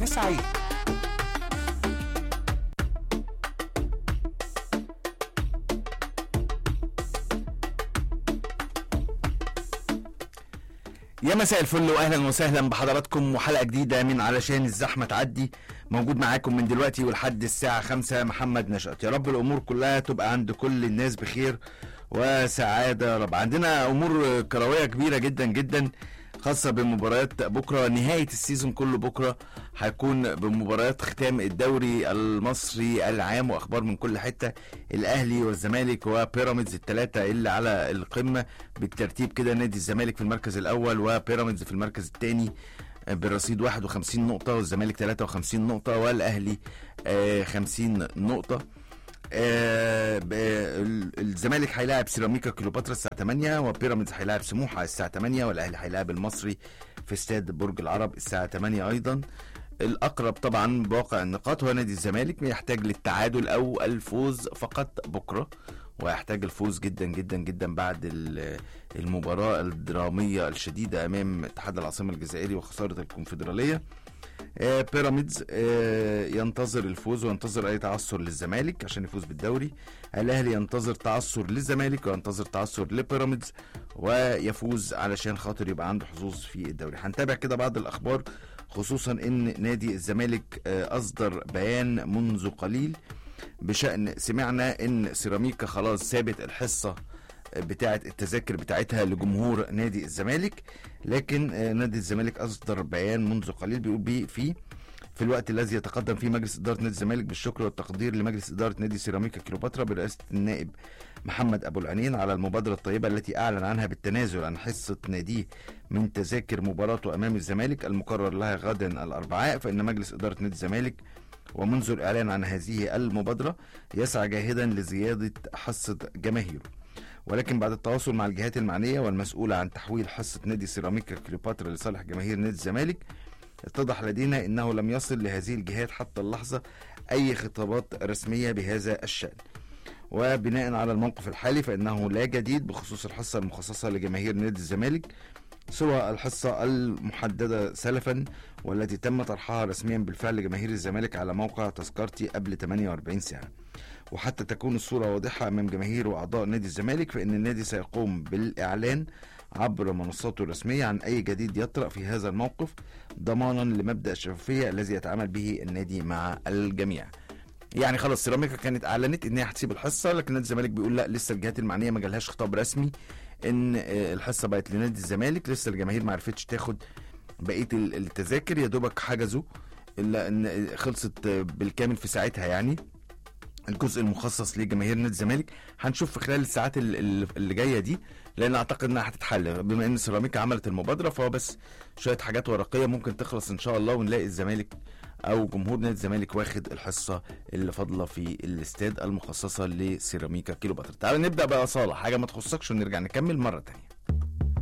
سعيد يا مساء الفل واهلا وسهلا بحضراتكم وحلقه جديده من علشان الزحمه تعدي موجود معاكم من دلوقتي ولحد الساعه خمسة محمد نشأت يا رب الامور كلها تبقى عند كل الناس بخير وسعاده يا رب عندنا امور كرويه كبيره جدا جدا خاصة بمباريات بكرة نهاية السيزون كله بكرة هيكون بمباريات ختام الدوري المصري العام وأخبار من كل حتة الأهلي والزمالك وبيراميدز الثلاثة اللي على القمة بالترتيب كده نادي الزمالك في المركز الأول وبيراميدز في المركز الثاني برصيد 51 نقطة والزمالك 53 نقطة والأهلي آه، 50 نقطة آه، ب- ال- الزمالك هيلاعب سيراميكا كليوباترا الساعه 8 وبيراميدز هيلاعب سموحه الساعه 8 والاهلي هيلاعب المصري في استاد برج العرب الساعه 8 ايضا الاقرب طبعا بواقع النقاط هو نادي الزمالك بيحتاج للتعادل او الفوز فقط بكره ويحتاج الفوز جدا جدا جدا بعد ال- المباراه الدراميه الشديده امام اتحاد العاصمه الجزائري وخساره الكونفدراليه آه، بيراميدز آه، ينتظر الفوز وينتظر اي تعثر للزمالك عشان يفوز بالدوري الاهلي ينتظر تعثر للزمالك وينتظر تعثر لبيراميدز ويفوز علشان خاطر يبقى عنده حظوظ في الدوري هنتابع كده بعض الاخبار خصوصا ان نادي الزمالك آه، اصدر بيان منذ قليل بشان سمعنا ان سيراميكا خلاص سابت الحصه بتاعه التذاكر بتاعتها لجمهور نادي الزمالك لكن آه، نادي الزمالك اصدر بيان منذ قليل بيقول بيه فيه في الوقت الذي يتقدم فيه مجلس اداره نادي الزمالك بالشكر والتقدير لمجلس اداره نادي سيراميكا كليوباترا برئاسه النائب محمد ابو العنين على المبادره الطيبه التي اعلن عنها بالتنازل عن حصه ناديه من تذاكر مباراته امام الزمالك المقرر لها غدا الاربعاء فان مجلس اداره نادي الزمالك ومنذ الاعلان عن هذه المبادره يسعى جاهدا لزياده حصه جماهيره ولكن بعد التواصل مع الجهات المعنية والمسؤولة عن تحويل حصة نادي سيراميكا كليوباترا لصالح جماهير نادي الزمالك اتضح لدينا انه لم يصل لهذه الجهات حتى اللحظة اي خطابات رسمية بهذا الشأن وبناء على الموقف الحالي فانه لا جديد بخصوص الحصة المخصصة لجماهير نادي الزمالك سوى الحصة المحددة سلفا والتي تم طرحها رسميا بالفعل لجماهير الزمالك على موقع تذكرتي قبل 48 ساعة وحتى تكون الصورة واضحة أمام جماهير وأعضاء نادي الزمالك فإن النادي سيقوم بالإعلان عبر منصاته الرسمية عن أي جديد يطرأ في هذا الموقف ضمانا لمبدأ الشفافية الذي يتعامل به النادي مع الجميع يعني خلاص سيراميكا كانت اعلنت ان هي هتسيب الحصه لكن نادي الزمالك بيقول لا لسه الجهات المعنيه ما جالهاش خطاب رسمي ان آه، الحصه بقت لنادي الزمالك لسه الجماهير ما عرفتش تاخد بقيه ال- التذاكر يا دوبك حجزوا الا ان خلصت آه، بالكامل في ساعتها يعني الجزء المخصص لجماهير نادي الزمالك هنشوف في خلال الساعات ال- ال- اللي جايه دي لان اعتقد انها هتتحل بما ان سيراميكا عملت المبادره فهو بس شويه حاجات ورقيه ممكن تخلص ان شاء الله ونلاقي الزمالك او جمهور نادي الزمالك واخد الحصه اللي فاضله في الاستاد المخصصه لسيراميكا كيلوباترا تعالوا نبدا بقى صالح حاجه ما تخصكش ونرجع نكمل مره تانية